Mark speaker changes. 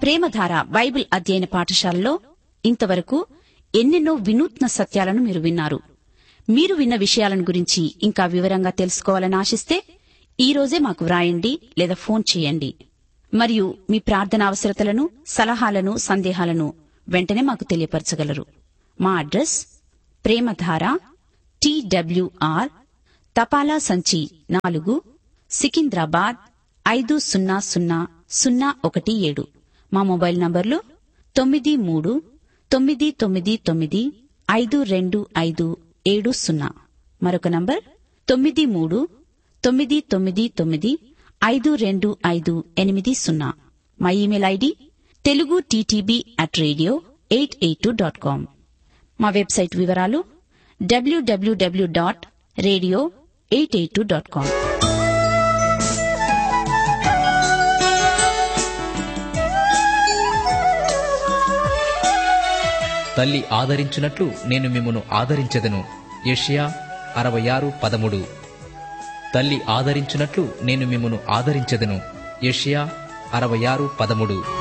Speaker 1: ప్రేమధార Bible అధ్యయన పాఠశాలలో ఇంతవరకు ఎన్నెన్నో వినూత్న సత్యాలను మీరు విన్నారు మీరు విన్న విషయాలను గురించి ఇంకా వివరంగా తెలుసుకోవాలని ఆశిస్తే ఈ రోజే మాకు వ్రాయండి లేదా ఫోన్ చేయండి మరియు మీ ప్రార్థన అవసరతలను సలహాలను సందేహాలను వెంటనే మాకు తెలియపరచగలరు మా అడ్రస్ ప్రేమధార టీడబ్ల్యూఆర్ తపాలా సంచి నాలుగు సికింద్రాబాద్ ఐదు సున్నా సున్నా సున్నా ఒకటి ఏడు మా మొబైల్ నంబర్లు తొమ్మిది మూడు తొమ్మిది తొమ్మిది తొమ్మిది ఐదు రెండు ఐదు ఏడు సున్నా మరొక నంబర్ తొమ్మిది మూడు తొమ్మిది తొమ్మిది తొమ్మిది ఐదు రెండు ఐదు ఎనిమిది సున్నా మా email ID Telugu TTB at radio eight eight two dot com మా వెబ్సైట్ వివరాలు W W W dot radio eight eight two dot com
Speaker 2: తల్లి ఆదరించున్నట్లు నేను మిమ్మను ఆదరించెదను యెషయా అరవై ఆరు పదముడు తల్లి ఆదరించున్నట్లు నేను మిమ్మను ఆదరించెదను యెషయా అరవై ఆరు పదముడు